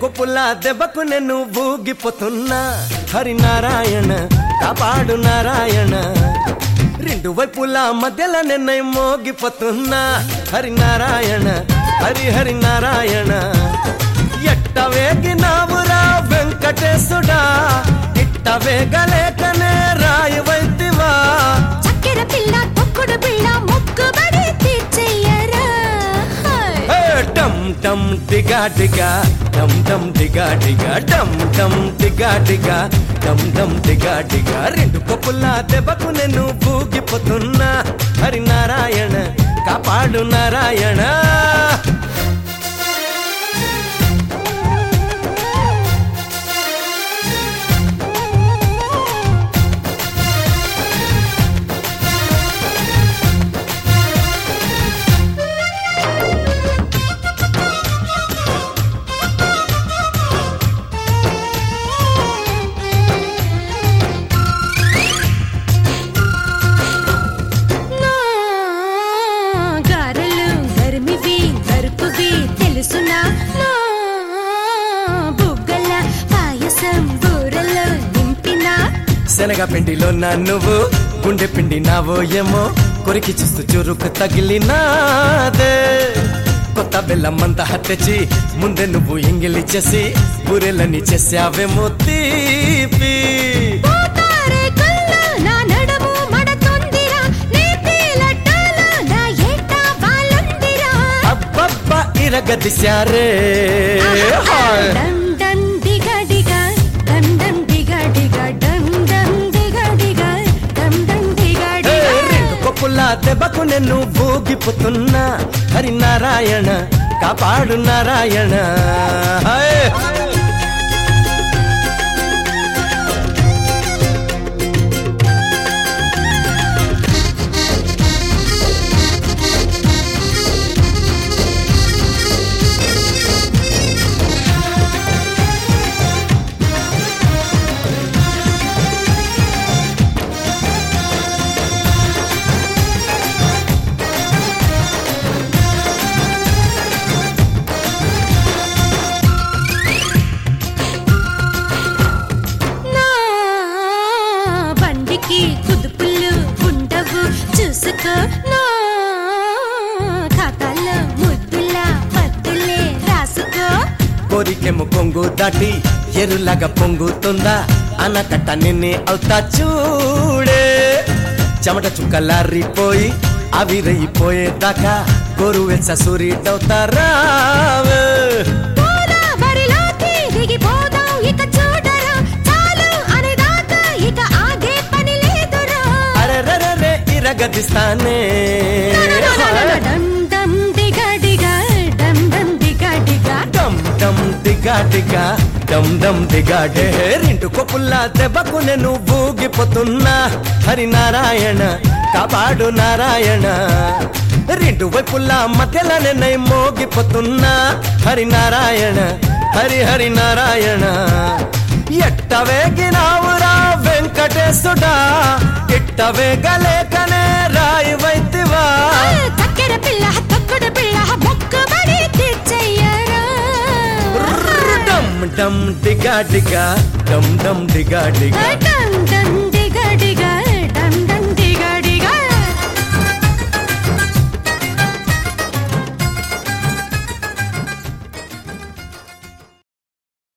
కొప్పుల దెబ్బకు నేను ఊగిపోతున్నా హరినారాయణ కాపాడు నారాయణ రెండు వైపుల మధ్యలో నిన్న మోగిపోతున్నా హరినారాయణ హరి హరి నారాయణ ఎట్ట వేగినావురా వెంకటేశుడా ఇట్ట వేగలేకనే రాయి వైతివా చక్కెర పిల్ల తొక్కుడు పిల్ల మొక్కుబడి తీర్చెయ్యరా హే, డమ్ డమ్ డిగా డిగా డమ్ డమ్ డిగా డిగా డమ్ డమ్ డిగా డిగా డమ్ డమ్ డిగా డిగా రెండు కొప్పుల దెబ్బకు నేను ఊగిపోతున్నా హరి నారాయణ కాపాడు నారాయణ నా గారెలు గరిమివి గరుకువి తెలుసునా నా బుగ్గల పాయసం బూరలు నింపినా శనగ పిండిలో నా నువ్వు గుండె పిండి నావో ఏమో కొరికి చూస్తూ చురుకు తగిలినాదే కొత్త బెల్లం అంతా తెచ్చి ముందే నువ్వు ఎంగిలిచ్చేసి బూరెలని చేసావేమో తీపి పోతారే కళ్ళు నా నడుము మడతొందిరా నేతి లడ్డాలు నా ఏట వాలుందిరా అబ్బబ్బా ఇరగదిశారే హాయ్. డం డం డిగా డిగా డం డం డిగా డిగా డం డం డిగా డిగా డం డం డిగా ఏ, డిగా రెండు కొప్పుల దెబ్బకు నేను ఊగిపోతున్నా హరి నారాయణ కాపాడు నారాయణ హాయ్. నా బండికి కుదుపులు ఉండవు చూసుకో నా ఖాతాలో ముద్దుల మద్దులే రాసుకో కోరికెము కొంగు దాటి ఎరులాగా పొంగుతుందా అనకట్ట నిన్నే అవుతా చూడే చెమట చుక్కలారిపోయి ఆవిరైపోయేదాకా గోరు వెచ్చ సూర్యుడవుతారా గోదావరిలోకి దిగిపోదాం ఇక చూడరా చాలు అనేదాకా ఇక ఆగే పని లేదురా అరెరెరెరె ఇరగదిస్తానే డం డం డిగా డిగా డం డం డిగా డిగా డమ్ డమ్ దిగా దిగా డమ్ డమ్ దిగా డే రెండు కొప్పుల దెబ్బకు నేను ఊగిపోతున్నా హరి నారాయణ కాపాడు నారాయణ రెండు వైపుల మధ్యలో నేను మోగిపోతున్నా హరి నారాయణ హరి హరి నారాయణ ఎట్ట వేగినావురా వెంకటేశుడా ఇట్ట వేగలేకనే రాయి వైతివా చక్కెర పిల్ల తొక్కుడు పిల్ల మొక్కుబడి తీర్చెయ్యరా డమ్ డమ్ డిగా డిగా డమ్ డమ్ డిగా డిగా డం